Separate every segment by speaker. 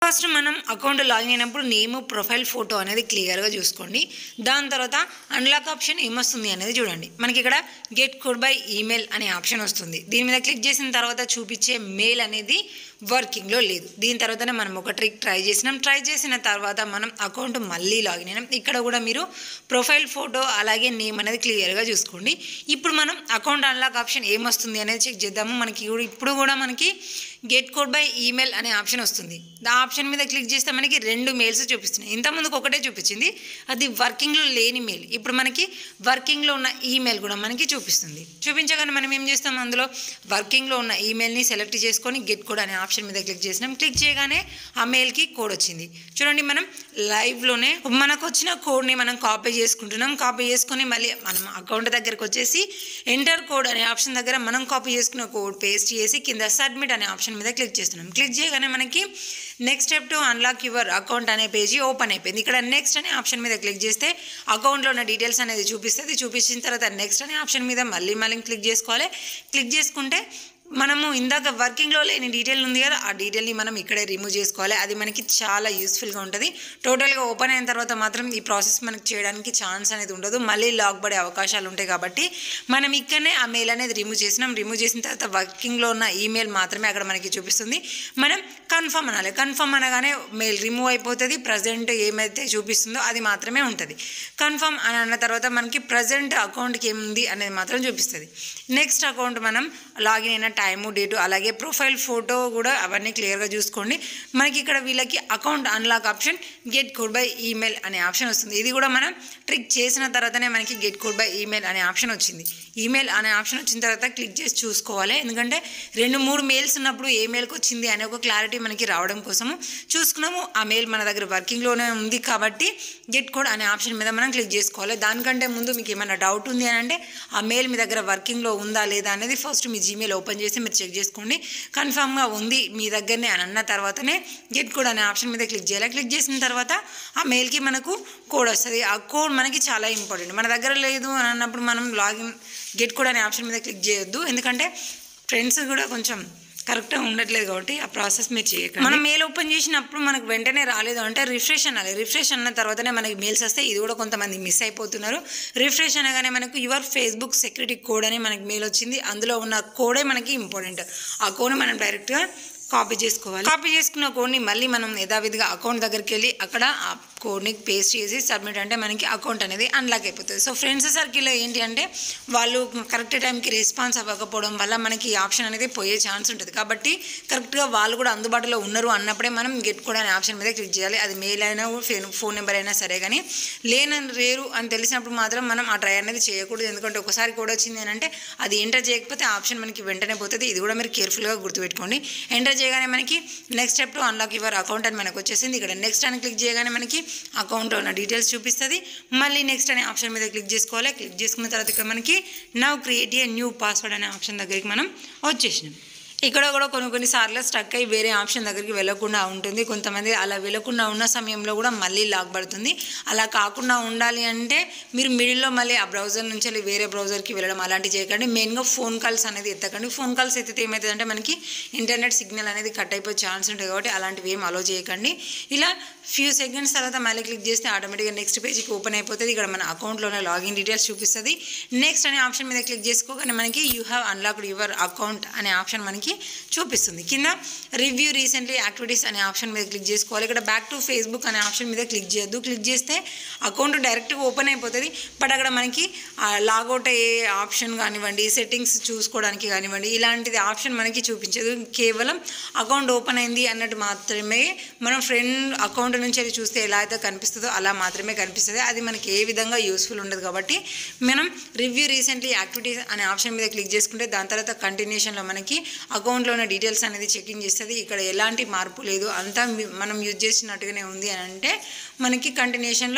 Speaker 1: first మనం account login అయినప్పుడు name profile photo అనేది క్లియర్గా చూసుకోండి దాని తర్వాత అన్లాక్ ఆప్షన్ ఏమొస్తుంది అనేది చూడండి మనకి ఇక్కడ గెట్ కోడ్ బై ఈమెయిల్ అనే ఆప్షన్ వస్తుంది దీని మీద క్లిక్ చేసిన తర్వాత చూపించే మెయిల్ అనేది వర్కింగ్లో లేదు దీని తర్వాతనే మనం ఒక ట్రిక్ ట్రై చేసినాం ట్రై చేసిన తర్వాత మనం అకౌంట్ మళ్ళీ లాగిన్ అయినాం ఇక్కడ కూడా మీరు ప్రొఫైల్ ఫోటో అలాగే నేమ్ అనేది క్లియర్గా చూసుకోండి ఇప్పుడు మనం అకౌంట్ అన్లాక్ ఆప్షన్ ఏమొస్తుంది అనేది చెక్ చేద్దాము మనకి ఇప్పుడు- ఇప్పుడు కూడా మనకి గెట్ కోడ్ బై ఈమెయిల్ అనే ఆప్షన్ వస్తుంది ఆ ఆప్షన్ మీద క్లిక్ చేస్తే మనకి రెండు మెయిల్స్ చూపిస్తున్నాయి ఇంతకుముందుకు ఒకటే చూపించింది అది వర్కింగ్లో లేని మెయిల్ ఇప్పుడు మనకి వర్కింగ్లో ఉన్న ఈమెయిల్ కూడా మనకి చూపిస్తుంది చూపించగానే మనం ఏం చేస్తాం అందులో వర్కింగ్లో ఉన్న ఈమెయిల్ని సెలెక్ట్ చేసుకొని గెట్ కోడ్ అనే ఆప్షన్ మీద క్లిక్ చేసినాం క్లిక్ చేయగానే ఆ మెయిల్కి కోడ్ వచ్చింది చూడండి మనం లైవ్లోనే మనకు వచ్చిన కోడ్ని మనం కాపీ చేసుకుంటున్నాం కాపీ చేసుకొని మళ్ళీ మనం అకౌంట్ దగ్గరకు వచ్చేసి ఎంటర్ కోడ్ అనే ఆప్షన్ దగ్గర మనం కాపీ చేసుకున్న కోడ్ పేస్ట్ చేసి కింద సబ్మిట్ అనే ఆప్షన్ మీద క్లిక్ చేస్తున్నాం క్లిక్ చేయగానే మనకి next step to unlock your account అనే పేజీ ఓపెన్ అయిపోయింది ఇక్కడ నెక్స్ట్ అనే ఆప్షన్ మీద క్లిక్ చేస్తే అకౌంట్లో ఉన్న డీటెయిల్స్ అనేది చూపిస్తుంది చూపించిన తర్వాత నెక్స్ట్ అనే ఆప్షన్ మీద మళ్ళీ మళ్ళీ క్లిక్ చేసుకోవాలి క్లిక్ చేసుకుంటే మనము ఇందాక వర్కింగ్లో లేని డీటెయిల్ ఉంది కదా ఆ డీటెయిల్ని మనం ఇక్కడే రిమూవ్ చేసుకోవాలి అది మనకి చాలా యూస్ఫుల్గా ఉంటుంది టోటల్గా ఓపెన్ అయిన తర్వాత మాత్రం ఈ ప్రాసెస్ మనకి చేయడానికి ఛాన్స్ అనేది ఉండదు మళ్ళీ లాక్ పడే అవకాశాలు ఉంటాయి కాబట్టి మనం ఇక్కడనే ఆ మెయిల్ అనేది రిమూవ్ చేసినాం రిమూవ్ చేసిన తర్వాత వర్కింగ్లో ఉన్న ఈమెయిల్ మాత్రమే అక్కడ మనకి చూపిస్తుంది మనం కన్ఫర్మ్ అనాలి కన్ఫర్మ్ అనగానే మెయిల్ రిమూవ్ అయిపోతుంది ప్రజెంట్ ఏమైతే చూపిస్తుందో అది మాత్రమే ఉంటుంది కన్ఫర్మ్ అని అన్న తర్వాత మనకి ప్రజెంట్ అకౌంట్కి ఏముంది అనేది మాత్రం చూపిస్తుంది నెక్స్ట్ అకౌంట్ మనం లాగిన్ అయిన టైము డేటు అలాగే ప్రొఫైల్ ఫోటో కూడా అవన్నీ క్లియర్గా చూసుకోండి మనకి ఇక్కడ వీళ్ళకి account unlock option get code by email అనే ఆప్షన్ వస్తుంది ఇది కూడా మనం ట్రిక్ చేసిన తర్వాతనే మనకి గెట్ కోడ్ బై ఈమెయిల్ అనే ఆప్షన్ వచ్చింది ఈమెయిల్ అనే ఆప్షన్ వచ్చిన తర్వాత క్లిక్ చేసి చూసుకోవాలి ఎందుకంటే రెండు మూడు మెయిల్స్ ఉన్నప్పుడు ఏ మెయిల్కి వచ్చింది అనే ఒక క్లారిటీ మనకి రావడం కోసము చూసుకున్నాము ఆ మెయిల్ మన దగ్గర వర్కింగ్లోనే ఉంది కాబట్టి గెట్ కోడ్ అనే ఆప్షన్ మీద మనం క్లిక్ చేసుకోవాలి దానికంటే ముందు మీకు ఏమైనా డౌట్ ఉంది అని అంటే ఆ మెయిల్ మీ దగ్గర వర్కింగ్లో ఉందా లేదా అనేది ఫస్ట్ మీ జీమెయిల్ ఓపెన్ చేసి మీరు చెక్ చేసుకోండి కన్ఫామ్గా ఉంది మీ దగ్గరనే అని అన్న తర్వాతనే గెట్ కోడ్ అనే ఆప్షన్ మీద క్లిక్ చేయాలి క్లిక్ చేసిన తర్వాత ఆ మెయిల్కి మనకు కోడ్ వస్తుంది ఆ కోడ్ మనకి చాలా ఇంపార్టెంట్ మన దగ్గర లేదు అని అన్నప్పుడు మనం లాగిన్ గెట్ కోడ్ అనే ఆప్షన్ మీద క్లిక్ చేయొద్దు ఎందుకంటే ఫ్రెండ్స్ కూడా కొంచెం కరెక్ట్గా ఉండట్లేదు కాబట్టి ఆ ప్రాసెస్ మీరు చేయకండి మనం మెయిల్ ఓపెన్ చేసినప్పుడు మనకు వెంటనే రాలేదు అంటే రిఫ్రెష్ అనాలి రిఫ్రెష్ అన్న తర్వాతనే మనకి మెయిల్స్ వస్తాయి ఇది కూడా కొంతమంది మిస్ అయిపోతున్నారు రిఫ్రెష్ అనగానే మనకు యువర్ ఫేస్బుక్ సెక్యూరిటీ కోడ్ అని మనకి మెయిల్ వచ్చింది అందులో ఉన్న కోడే మనకి ఇంపార్టెంట్ ఆ కోడ్ మనం డైరెక్ట్గా కాపీ చేసుకోవాలి కాపీ చేసుకున్న కోడ్ని మళ్ళీ మనం యథావిధిగా అకౌంట్ దగ్గరికి వెళ్ళి అక్కడ ఆ కోడ్ని పేస్ట్ చేసి సబ్మిట్ అంటే మనకి అకౌంట్ అనేది అన్లాక్ అయిపోతుంది సో ఫ్రెండ్స్ సర్కిల్లో ఏంటి అంటే వాళ్ళు కరెక్ట్ టైంకి రెస్పాన్స్ అవ్వకపోవడం వల్ల మనకి ఈ ఆప్షన్ అనేది పోయే ఛాన్స్ ఉంటుంది కాబట్టి కరెక్ట్గా వాళ్ళు కూడా అందుబాటులో ఉన్నారు అన్నప్పుడే మనం గెట్ కూడా అనే ఆప్షన్ మీద క్లిక్ చేయాలి అది మెయిల్ అయినా ఫోన్ ఫోన్ నెంబర్ అయినా సరే కానీ లేనని రేరు అని తెలిసినప్పుడు మాత్రం మనం ఆ ట్రై అనేది చేయకూడదు ఎందుకంటే ఒకసారి కూడా వచ్చింది అని అంటే అది ఎంటర్ చేయకపోతే ఆ ఆప్షన్ మనకి వెంటనే పోతుంది ఇది కూడా మీరు కేర్ఫుల్గా గుర్తుపెట్టుకోండి ఎంటర్ చేయగానే మనకి next step to unlock your account అని మనకు వచ్చేసింది ఇక్కడ నెక్స్ట్ అని క్లిక్ చేయగానే మనకి అకౌంట్లో ఉన్న డీటెయిల్స్ చూపిస్తుంది మళ్ళీ నెక్స్ట్ అనే ఆప్షన్ మీద క్లిక్ చేసుకోవాలి క్లిక్ చేసుకున్న తర్వాత ఇక్కడ మనకి now create a new password అనే ఆప్షన్ దగ్గరికి మనం వచ్చేసినాం ఇక్కడ కూడా కొన్ని కొన్ని సార్లు స్టక్ అయ్యి వేరే ఆప్షన్ దగ్గరికి వెళ్ళకుండా ఉంటుంది కొంతమంది అలా వెళ్ళకుండా ఉన్న సమయంలో కూడా మళ్ళీ లాక్ పడుతుంది అలా కాకుండా ఉండాలి అంటే మీరు మిడిల్లో మళ్ళీ ఆ బ్రౌజర్ నుంచి వెళ్ళి వేరే బ్రౌజర్కి వెళ్ళడం అలాంటివి చేయకండి మెయిన్గా ఫోన్ కాల్స్ అనేది ఎత్తకండి ఫోన్ కాల్స్ ఎత్తితే ఏమవుతుందంటే మనకి ఇంటర్నెట్ సిగ్నల్ అనేది కట్ అయిపోయే ఛాన్స్ ఉంటుంది కాబట్టి అలాంటివి ఏం అలో చేయకండి ఇలా ఫ్యూ సెకండ్స్ తర్వాత మళ్ళీ క్లిక్ చేస్తే ఆటోమేటిక్గా నెక్స్ట్ పేజ్కి ఓపెన్ అయిపోతుంది ఇక్కడ మన అకౌంట్లోనే లాగిన్ డీటెయిల్స్ చూపిస్తుంది నెక్స్ట్ అనే ఆప్షన్ మీద క్లిక్ చేసుకోగానే మనకి you have unlocked your account అనే ఆప్షన్ మనకి చూపిస్తుంది కింద రివ్యూ రీసెంట్లీ యాక్టివిటీస్ అనే ఆప్షన్ మీద క్లిక్ చేసుకోవాలి ఇక్కడ బ్యాక్ టు ఫేస్బుక్ అనే ఆప్షన్ మీద క్లిక్ చేయొద్దు క్లిక్ చేస్తే అకౌంట్ డైరెక్ట్గా ఓపెన్ అయిపోతుంది బట్ అక్కడ మనకి లాగౌట్ అయ్యే ఆప్షన్ కానివ్వండి సెట్టింగ్స్ చూసుకోవడానికి కానివ్వండి ఇలాంటిది ఆప్షన్ మనకి చూపించదు కేవలం అకౌంట్ ఓపెన్ అయింది అన్నట్టు మాత్రమే మనం ఫ్రెండ్ అకౌంట్ నుంచి అది చూస్తే ఎలా అయితే కనిపిస్తుందో అలా మాత్రమే కనిపిస్తుంది అది మనకి ఏ విధంగా యూస్ఫుల్ ఉండదు కాబట్టి మనం రివ్యూ రీసెంట్లీ యాక్టివిటీస్ అనే ఆప్షన్ మీద క్లిక్ చేసుకుంటే దాని తర్వాత కంటిన్యూషన్లో మనకి అకౌంట్లో ఉన్న డీటెయిల్స్ అనేది చెకింగ్ చేస్తుంది ఇక్కడ ఎలాంటి మార్పు లేదు అంతా మీ- మనం యూజ్ చేసినట్టుగానే ఉంది అని అంటే మనకి కంటిన్యూషన్లో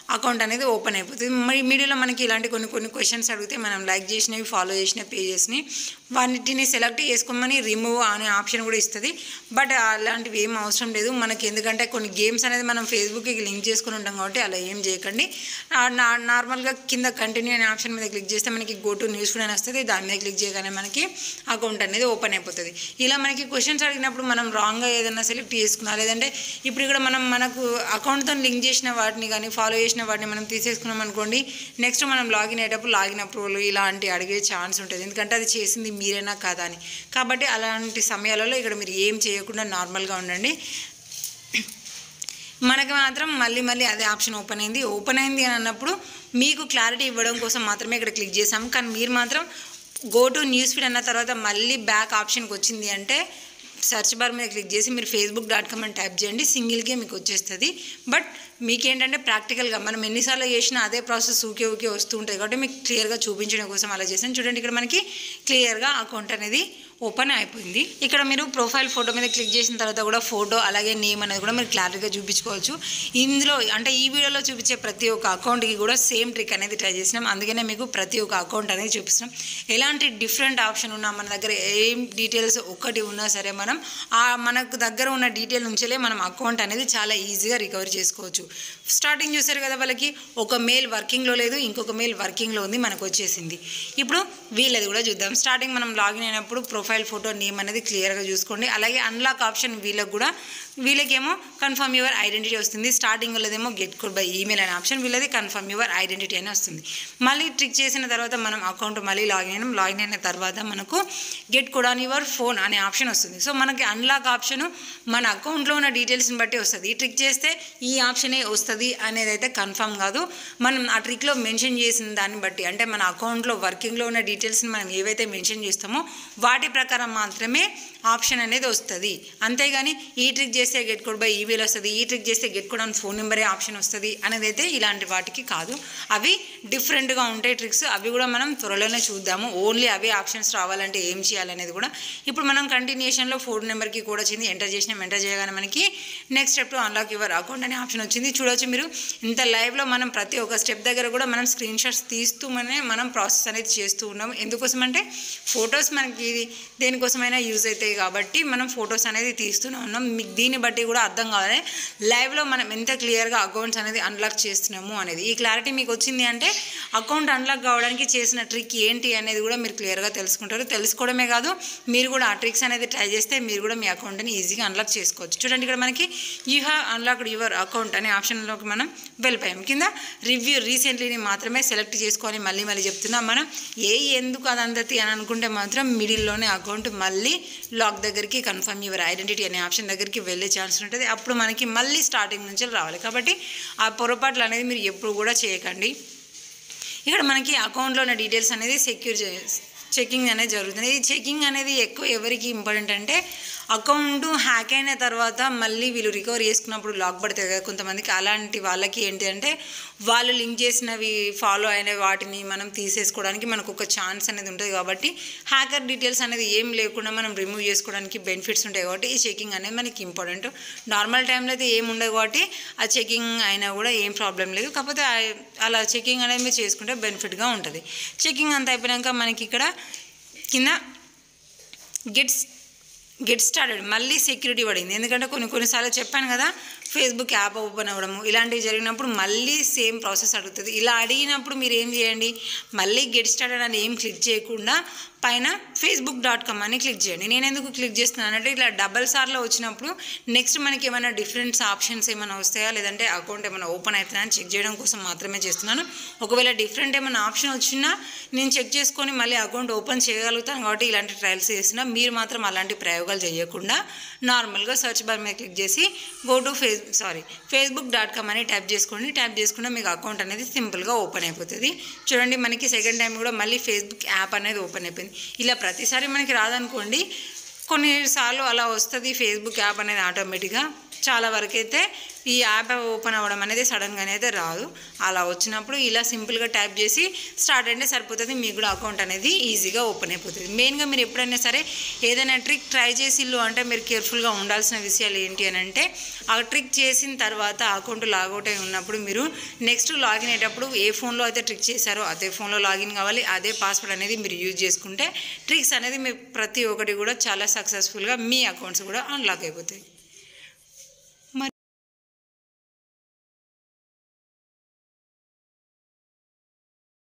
Speaker 1: అకౌంట్ అనేది ఓపెన్ అయిపోతుంది మరి మీడియాలో మనకి ఇలాంటి కొన్ని కొన్ని క్వశ్చన్స్ అడిగితే మనం లైక్ చేసినవి ఫాలో చేసిన పేజెస్ని వాటిని సెలెక్ట్ చేసుకోమని రిమూవ్ అనే ఆప్షన్ కూడా ఇస్తుంది బట్ అలాంటివి ఏం అవసరం లేదు మనకి ఎందుకంటే కొన్ని గేమ్స్ అనేది మనం ఫేస్బుక్కి లింక్ చేసుకుని ఉంటాం కాబట్టి అలా ఏం చేయకండి ఆ నా- నార్మల్గా కింద కంటిన్యూ అనే ఆప్షన్ మీద క్లిక్ చేస్తే మనకి గో టు న్యూస్ కూడా అని వస్తుంది దాని మీద క్లిక్ చేయగానే మనకి అకౌంట్ అనేది ఓపెన్ అయిపోతుంది ఇలా మనకి క్వశ్చన్స్ అడిగినప్పుడు మనం రాంగ్గా ఏదైనా సెలెక్ట్ చేసుకున్నా లేదంటే ఇప్పుడు ఇక్కడ మనం మనకు అకౌంట్తో లింక్ చేసిన వాటిని కానీ ఫాలో చేసిన వాటిని మనం తీసేసుకున్నాం అనుకోండి నెక్స్ట్ మనం లాగిన్ అయ్యేటప్పుడు లాగిన్ అప్రూవల్ ఇలాంటి అడిగే ఛాన్స్ ఉంటుంది ఎందుకంటే అది చేసింది మీరేనా కాదా అని కాబట్టి అలాంటి సమయాలలో ఇక్కడ మీరు ఏం చేయకుండా నార్మల్గా ఉండండి మనకి మాత్రం మళ్ళీ మళ్ళీ అదే ఆప్షన్ ఓపెన్ అయింది ఓపెన్ అయింది అని అన్నప్పుడు మీకు క్లారిటీ ఇవ్వడం కోసం మాత్రమే ఇక్కడ క్లిక్ చేసాము కానీ మీరు మాత్రం గో టు న్యూస్ ఫీడ్ అన్న తర్వాత మళ్ళీ బ్యాక్ ఆప్షన్కి వచ్చింది అంటే సెర్చ్ బార్ మీద క్లిక్ చేసి మీరు ఫేస్బుక్ డాట్ కామ్ అని టైప్ చేయండి సింగిల్గా మీకు వచ్చేస్తుంది బట్ మీకేంటంటే ప్రాక్టికల్గా మనం ఎన్నిసార్లు చేసినా అదే ప్రాసెస్ ఊకే ఊకే వస్తూ ఉంటుంది కాబట్టి మీకు క్లియర్గా చూపించడం కోసం అలా చేసాను చూడండి ఇక్కడ మనకి క్లియర్గా అకౌంట్ అనేది ఓపెన్ అయిపోయింది ఇక్కడ మీరు ప్రొఫైల్ ఫోటో మీద క్లిక్ చేసిన తర్వాత కూడా ఫోటో అలాగే నేమ్ అనేది కూడా మీరు క్లారిటీగా చూపించుకోవచ్చు ఇందులో అంటే ఈ వీడియోలో చూపించే ప్రతి ఒక్క అకౌంట్కి కూడా సేమ్ ట్రిక్ అనేది ట్రై చేసినాం అందుకనే మీకు ప్రతి ఒక్క అకౌంట్ అనేది చూపిస్తున్నాం ఎలాంటి డిఫరెంట్ ఆప్షన్ ఉన్నా మన దగ్గర ఏం డీటెయిల్స్ ఒక్కటి ఉన్నా సరే మనం ఆ మనకు దగ్గర ఉన్న డీటెయిల్ నుంచేలే మనం అకౌంట్ అనేది చాలా ఈజీగా రికవర్ చేసుకోవచ్చు స్టార్టింగ్ చూసారు కదా వాళ్ళకి ఒక మెయిల్ వర్కింగ్లో లేదు ఇంకొక మెయిల్ వర్కింగ్లో ఉంది మనకు వచ్చేసింది ఇప్పుడు వీళ్ళది కూడా చూద్దాం స్టార్టింగ్ మనం లాగిన్ అయినప్పుడు ప్రొఫైల్ ఫోటో నేమ్ అనేది క్లియర్గా చూసుకోండి అలాగే అన్లాక్ ఆప్షన్ వీళ్ళకి కూడా వీళ్ళకేమో కన్ఫర్మ్ యువర్ ఐడెంటిటీ వస్తుంది స్టార్టింగ్ వాళ్ళదేమో గెట్ కోడ్ బై ఈమెయిల్ అనే ఆప్షన్ వీళ్ళది కన్ఫర్మ్ యువర్ ఐడెంటిటీ అని వస్తుంది మళ్ళీ ట్రిక్ చేసిన తర్వాత మనం అకౌంట్ మళ్ళీ లాగిన్ అయినాం లాగిన్ అయిన తర్వాత మనకు get code on your phone అనే ఆప్షన్ వస్తుంది సో మనకి అన్లాక్ ఆప్షన్ మన అకౌంట్లో ఉన్న డీటెయిల్స్ని బట్టి వస్తుంది ఈ ట్రిక్ చేస్తే ఈ ఆప్షనే వస్తుంది అనేది అయితే కన్ఫర్మ్ కాదు మనం ఆ ట్రిక్లో మెన్షన్ చేసిన దాన్ని బట్టి అంటే మన అకౌంట్లో వర్కింగ్లో ఉన్న డీటెయిల్స్ని మనం ఏవైతే మెన్షన్ చేస్తామో వాటి ప్రకారం మాత్రమే ఆప్షన్ అనేది వస్తుంది అంతేగాని ఈ ట్రిక్ చేస్తే గెట్ కోడ్ బై ఈమెయిల్ వస్తుంది ఈ ట్రిక్ చేస్తే గెట్ కోడ్ ఆన్ ఫోన్ నెంబరే ఆప్షన్ వస్తుంది అనేది అయితే ఇలాంటి వాటికి కాదు అవి డిఫరెంట్గా ఉంటాయి ట్రిక్స్ అవి కూడా మనం త్వరలోనే చూద్దాము ఓన్లీ అవే ఆప్షన్స్ రావాలంటే ఏం చేయాలనేది కూడా ఇప్పుడు మనం కంటిన్యూషన్లో ఫోన్ నెంబర్కి కూడా వచ్చింది ఎంటర్ చేసినాం ఎంటర్ చేయగానే మనకి next step unlock your account అనే ఆప్షన్ వచ్చింది చూడొచ్చు మీరు ఇంత లైవ్లో మనం ప్రతి ఒక్క స్టెప్ దగ్గర కూడా మనం స్క్రీన్ షాట్స్ తీస్తూనే మనం ప్రాసెస్ అనేది చేస్తూ ఉన్నాము ఎందుకోసం అంటే ఫొటోస్ మనకి ఇది దేనికోసమైనా యూజ్ అవుతాయి కాబట్టి మనం ఫొటోస్ అనేది తీస్తూనే ఉన్నాం మీకు దీన్ని బట్టి కూడా అర్థం కావాలి లైవ్లో మనం ఎంత క్లియర్గా అకౌంట్స్ అనేది అన్లాక్ చేస్తున్నాము అనేది ఈ క్లారిటీ మీకు వచ్చింది అంటే అకౌంట్ అన్లాక్ కావడానికి చేసిన ట్రిక్ ఏంటి అనేది కూడా మీరు క్లియర్గా తెలుసుకుంటారు తెలుసుకోవడమే కాదు మీరు కూడా ఆ ట్రిక్స్ అనేది ట్రై చేస్తే మీరు కూడా మీ అకౌంట్ని ఈజీగా అన్లాక్ చేసుకోవచ్చు చూడండి ఇక్కడ మనకి you have unlocked your account అనే ఆప్షన్లోకి మనం వెళ్ళిపోయాం కింద రివ్యూ రీసెంట్లీని మాత్రమే సెలెక్ట్ చేసుకొని మళ్ళీ మళ్ళీ చెప్తున్నాం మనం ఏ ఎందుకు అదంతతి అని అనుకుంటే మాత్రం మిడిల్లోనే అకౌంట్ మళ్ళీ లాక్ దగ్గరికి కన్ఫర్మ్ యువర్ ఐడెంటిటీ అనే ఆప్షన్ దగ్గరికి వెళ్ళే ఛాన్స్ ఉంటుంది అప్పుడు మనకి మళ్ళీ స్టార్టింగ్ నుంచి రావాలి కాబట్టి ఆ పొరపాట్లు అనేది మీరు ఎప్పుడు కూడా చేయకండి ఇక్కడ మనకి అకౌంట్లో ఉన్న డీటెయిల్స్ అనేది సెక్యూర్ చెకింగ్ అనేది జరుగుతుంది ఈ చెకింగ్ అనేది ఎక్కువ ఎవరికి ఇంపార్టెంట్ అంటే అకౌంట్ హ్యాక్ అయిన తర్వాత మళ్ళీ వీళ్ళు రికవర్ చేసుకున్నప్పుడు లాక్ పడుతుంది కదా కొంతమందికి అలాంటి వాళ్ళకి ఏంటి అంటే వాళ్ళు లింక్ చేసినవి ఫాలో అయిన వాటిని మనం తీసేసుకోవడానికి మనకు ఒక ఛాన్స్ అనేది ఉంటుంది కాబట్టి హ్యాకర్ డీటెయిల్స్ అనేది ఏం లేకుండా మనం రిమూవ్ చేసుకోవడానికి బెనిఫిట్స్ ఉంటాయి కాబట్టి ఈ చెకింగ్ అనేది మనకి ఇంపార్టెంట్ నార్మల్ టైంలో అయితే ఏం ఉండదు కాబట్టి ఆ చెకింగ్ అయినా కూడా ఏం ప్రాబ్లం లేదు కాకపోతే ఆ- అలా చెకింగ్ అనేది మీరు చేసుకుంటే బెనిఫిట్గా ఉంటుంది చెకింగ్ అంతా అయిపోయాక మనకి ఇక్కడ కింద గెట్స్ గెట్ స్టార్టెడ్ మళ్ళీ సెక్యూరిటీ పడింది ఎందుకంటే కొన్ని కొన్నిసార్లు చెప్పాను కదా ఫేస్బుక్ యాప్ ఓపెన్ అవ్వడము ఇలాంటివి జరిగినప్పుడు మళ్ళీ సేమ్ ప్రాసెస్ అడుగుతుంది ఇలా అడిగినప్పుడు మీరు ఏం చేయండి మళ్ళీ గెట్ స్టార్టెడ్ అని ఏం క్లిక్ చేయకుండా పైన ఫేస్బుక్ డాట్ కామ్ అని క్లిక్ చేయండి నేను ఎందుకు క్లిక్ చేస్తున్నాను అంటే ఇట్లా డబల్ సార్లో వచ్చినప్పుడు నెక్స్ట్ మనకి ఏమైనా డిఫరెంట్ ఆప్షన్స్ ఏమైనా వస్తాయా లేదంటే అకౌంట్ ఏమైనా ఓపెన్ అవుతుందా అని చెక్ చేయడం కోసం మాత్రమే చేస్తున్నాను ఒకవేళ డిఫరెంట్ ఏమైనా ఆప్షన్ వచ్చినా నేను చెక్ చేసుకొని మళ్ళీ అకౌంట్ ఓపెన్ చేయగలుగుతాను కాబట్టి ఇలాంటి ట్రయల్స్ చేస్తున్నా మీరు మాత్రం అలాంటి ప్రయోగాలు చేయకుండా నార్మల్గా సెర్చ్ బార్ మీద క్లిక్ చేసి go to face sorry Facebook dot com అని ట్యాప్ చేసుకోండి ట్యాప్ చేసుకుంటే మీకు అకౌంట్ అనేది సింపుల్గా ఓపెన్ అయిపోతుంది చూడండి మనకి సెకండ్ టైం కూడా మళ్ళీ ఫేస్బుక్ యాప్ అనేది ఓపెన్ అయిపోయింది ఇలా ప్రతిసారి మనకి రాదనుకోండి కొన్నిసార్లు అలా వస్తుంది ఫేస్బుక్ యాప్ అనేది ఆటోమేటిక్గా చాలా వరకు అయితే ఈ యాప్ ఓపెన్ అవ్వడం అనేది సడన్గా అయితే రాదు అలా వచ్చినప్పుడు ఇలా సింపుల్గా ట్యాప్ చేసి స్టార్ట్ అంటే సరిపోతుంది మీకు కూడా అకౌంట్ అనేది ఈజీగా ఓపెన్ అయిపోతుంది మెయిన్గా మీరు ఎప్పుడైనా సరే ఏదైనా ట్రిక్ ట్రై చేసిల్లు అంటే మీరు కేర్ఫుల్గా ఉండాల్సిన విషయాలు ఏంటి అని అంటే ఆ ట్రిక్ చేసిన తర్వాత అకౌంట్ లాగౌట్ అయి ఉన్నప్పుడు మీరు నెక్స్ట్ లాగిన్ అయ్యేటప్పుడు ఏ ఫోన్లో అయితే ట్రిక్ చేశారో అదే ఫోన్లో లాగిన్ కావాలి అదే పాస్వర్డ్ అనేది మీరు యూజ్ చేసుకుంటే ట్రిక్స్ అనేది మీ ప్రతి ఒక్కటి కూడా చాలా సక్సెస్ఫుల్గా మీ అకౌంట్స్ కూడా అన్లాక్ అయిపోతాయి